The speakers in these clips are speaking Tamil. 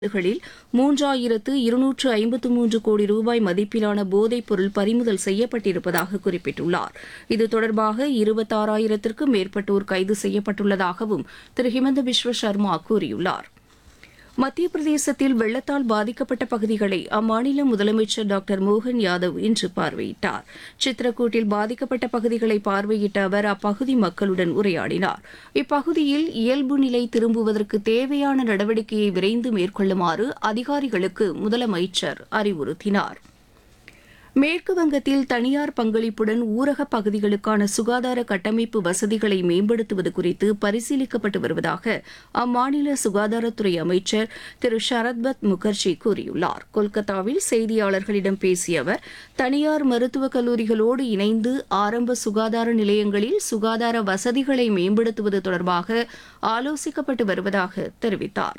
களில் மூன்றாயிரத்து இருநூற்று ஐம்பத்து மூன்று கோடி ரூபாய் மதிப்பிலான போதைப் பொருள் பறிமுதல் செய்யப்பட்டிருப்பதாக குறிப்பிட்டுள்ளார் இது தொடர்பாக இருபத்தாறாயிரத்திற்கும் மேற்பட்டோர் கைது செய்யப்பட்டுள்ளதாகவும் திரு ஹிமந்த பிஸ்வ சர்மா கூறியுள்ளார் மத்திய பிரதேசத்தில் வெள்ளத்தால் பாதிக்கப்பட்ட பகுதிகளை அம்மாநில முதலமைச்சர் டாக்டர் மோகன் யாதவ் இன்று பார்வையிட்டார் சித்ரக்கூட்டில் பாதிக்கப்பட்ட பகுதிகளை பார்வையிட்ட அவர் அப்பகுதி மக்களுடன் உரையாடினார் இப்பகுதியில் இயல்பு நிலை திரும்புவதற்கு தேவையான நடவடிக்கையை விரைந்து மேற்கொள்ளுமாறு அதிகாரிகளுக்கு முதலமைச்சர் அறிவுறுத்தினார் மேற்கு வங்கத்தில் தனியார் பங்களிப்புடன் ஊரகப் பகுதிகளுக்கான சுகாதார கட்டமைப்பு வசதிகளை மேம்படுத்துவது குறித்து பரிசீலிக்கப்பட்டு வருவதாக அம்மாநில சுகாதாரத்துறை அமைச்சர் திரு ஷரத்பத் முகர்ஜி கூறியுள்ளார் கொல்கத்தாவில் செய்தியாளர்களிடம் பேசிய அவர் தனியார் மருத்துவக் கல்லூரிகளோடு இணைந்து ஆரம்ப சுகாதார நிலையங்களில் சுகாதார வசதிகளை மேம்படுத்துவது தொடர்பாக ஆலோசிக்கப்பட்டு வருவதாக தெரிவித்தார்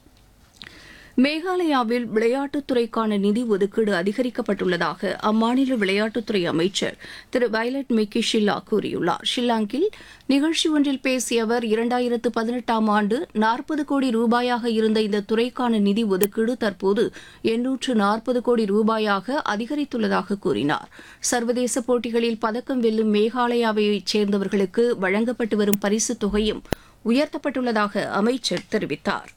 மேகாலயாவில் விளையாட்டுத்துறைக்கான நிதி ஒதுக்கீடு அதிகரிக்கப்பட்டுள்ளதாக அம்மாநில விளையாட்டுத்துறை அமைச்சர் திரு வயலட் மிக்கி ஷில்லா கூறியுள்ளார் ஷில்லாங்கில் நிகழ்ச்சி ஒன்றில் பேசிய அவர் இரண்டாயிரத்து பதினெட்டாம் ஆண்டு நாற்பது கோடி ரூபாயாக இருந்த இந்த துறைக்கான நிதி ஒதுக்கீடு தற்போது எண்ணூற்று நாற்பது கோடி ரூபாயாக அதிகரித்துள்ளதாக கூறினார் சர்வதேச போட்டிகளில் பதக்கம் வெல்லும் மேகாலயாவைச் சேர்ந்தவர்களுக்கு வழங்கப்பட்டு வரும் பரிசுத் தொகையும் உயர்த்தப்பட்டுள்ளதாக அமைச்சர் தெரிவித்தார்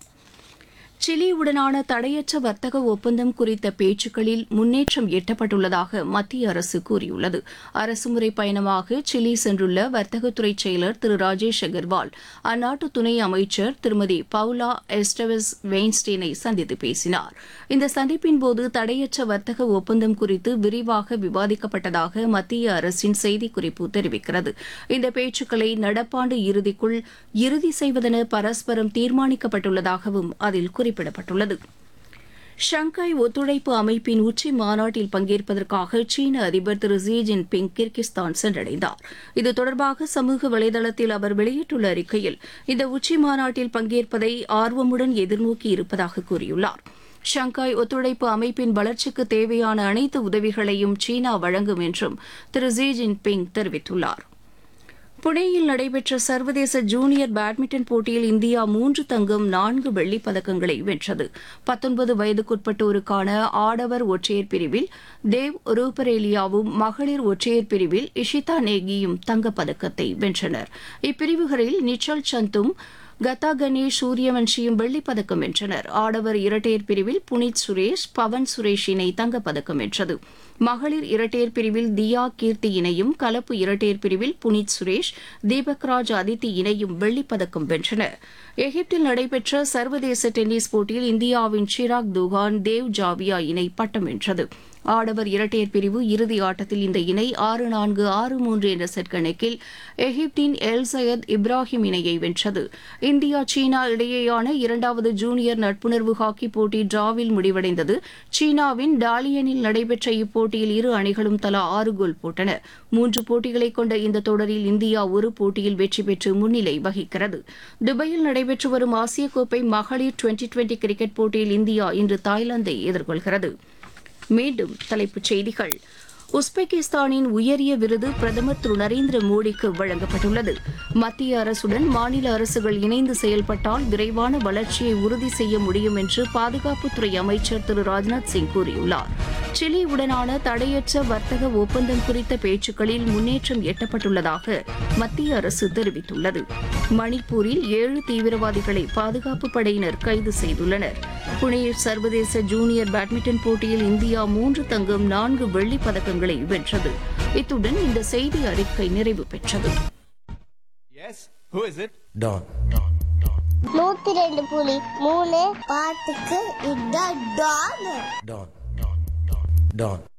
சிலியுடனான தடையற்ற வர்த்தக ஒப்பந்தம் குறித்த பேச்சுக்களில் முன்னேற்றம் எட்டப்பட்டுள்ளதாக மத்திய அரசு கூறியுள்ளது அரசுமுறை பயணமாக சிலி சென்றுள்ள வர்த்தகத்துறை செயலர் திரு ராஜேஷ் அகர்வால் அந்நாட்டு துணை அமைச்சர் திருமதி பவுலா எஸ்டவெஸ் வெயின்ஸ்டீனை சந்தித்து பேசினார் இந்த சந்திப்பின் போது தடையற்ற வர்த்தக ஒப்பந்தம் குறித்து விரிவாக விவாதிக்கப்பட்டதாக மத்திய அரசின் செய்திக்குறிப்பு தெரிவிக்கிறது இந்த பேச்சுக்களை நடப்பாண்டு இறுதிக்குள் இறுதி செய்வதென பரஸ்பரம் தீர்மானிக்கப்பட்டுள்ளதாகவும் அதில் குறிப்பிடப்பட்டுள்ளது ஷங்காய் ஒத்துழைப்பு அமைப்பின் உச்சி மாநாட்டில் பங்கேற்பதற்காக சீன அதிபர் திரு ஜி ஜின்பிங் கிர்கிஸ்தான் சென்றடைந்தார் இது தொடர்பாக சமூக வலைதளத்தில் அவர் வெளியிட்டுள்ள அறிக்கையில் இந்த உச்சி மாநாட்டில் பங்கேற்பதை ஆர்வமுடன் எதிர்நோக்கி இருப்பதாக கூறியுள்ளார் ஷங்காய் ஒத்துழைப்பு அமைப்பின் வளர்ச்சிக்கு தேவையான அனைத்து உதவிகளையும் சீனா வழங்கும் என்றும் திரு ஜி ஜின்பிங் தெரிவித்துள்ளார் புனேயில் நடைபெற்ற சர்வதேச ஜூனியர் பேட்மிண்டன் போட்டியில் இந்தியா மூன்று தங்கம் நான்கு வெள்ளிப் பதக்கங்களை வென்றது பத்தொன்பது வயதுக்குட்பட்டோருக்கான ஆடவர் ஒற்றையர் பிரிவில் தேவ் ரூபரேலியாவும் மகளிர் ஒற்றையர் பிரிவில் இஷிதா நேகியும் தங்கப்பதக்கத்தை வென்றனர் இப்பிரிவுகளில் நிச்சல் சந்தும் கதா கணேஷ் சூரியவன்ஷியும் வெள்ளிப் பதக்கம் வென்றனர் ஆடவர் இரட்டையர் பிரிவில் புனித் சுரேஷ் பவன் சுரேஷ் இணை தங்கப்பதக்கம் வென்றது மகளிர் இரட்டையர் பிரிவில் தியா கீர்த்தி இணையும் கலப்பு இரட்டையர் பிரிவில் புனித் சுரேஷ் தீபக்ராஜ் அதித்தி இணையும் வெள்ளிப் பதக்கம் வென்றனர் எகிப்தில் நடைபெற்ற சர்வதேச டென்னிஸ் போட்டியில் இந்தியாவின் ஷிராக் துகான் தேவ் ஜாவியா இணை பட்டம் வென்றது ஆடவர் இரட்டையர் பிரிவு இறுதி ஆட்டத்தில் இந்த இணை ஆறு நான்கு ஆறு மூன்று என்ற செட் கணக்கில் எகிப்தின் எல் சையத் இப்ராஹிம் இணையை வென்றது இந்தியா சீனா இடையேயான இரண்டாவது ஜூனியர் நட்புணர்வு ஹாக்கி போட்டி டிராவில் முடிவடைந்தது சீனாவின் டாலியனில் நடைபெற்ற இப்போட்டியில் இரு அணிகளும் தலா ஆறு கோல் போட்டன மூன்று போட்டிகளை கொண்ட இந்த தொடரில் இந்தியா ஒரு போட்டியில் வெற்றி பெற்று முன்னிலை வகிக்கிறது துபாயில் நடைபெற்று வரும் ஆசிய கோப்பை மகளிர் டுவெண்டி டுவெண்டி கிரிக்கெட் போட்டியில் இந்தியா இன்று தாய்லாந்தை எதிர்கொள்கிறது மீண்டும் தலைப்புச் செய்திகள் உஸ்பெகிஸ்தானின் உயரிய விருது பிரதமர் திரு நரேந்திர மோடிக்கு வழங்கப்பட்டுள்ளது மத்திய அரசுடன் மாநில அரசுகள் இணைந்து செயல்பட்டால் விரைவான வளர்ச்சியை உறுதி செய்ய முடியும் என்று பாதுகாப்புத்துறை அமைச்சர் திரு ராஜ்நாத் சிங் கூறியுள்ளார் சிலியுடனான தடையற்ற வர்த்தக ஒப்பந்தம் குறித்த பேச்சுக்களில் முன்னேற்றம் எட்டப்பட்டுள்ளதாக மத்திய அரசு தெரிவித்துள்ளது மணிப்பூரில் ஏழு தீவிரவாதிகளை பாதுகாப்பு படையினர் கைது செய்துள்ளனர் புனே சர்வதேச ஜூனியர் பேட்மிண்டன் போட்டியில் இந்தியா மூன்று தங்கம் நான்கு வெள்ளிப் பதக்கங்களை வென்றது இத்துடன் இந்த செய்தி அறிக்கை நிறைவு பெற்றது Yes? Who is it? Don. நூத்தி ரெண்டு புலி மூணு பாட்டுக்கு இதான் டான் Don. Don.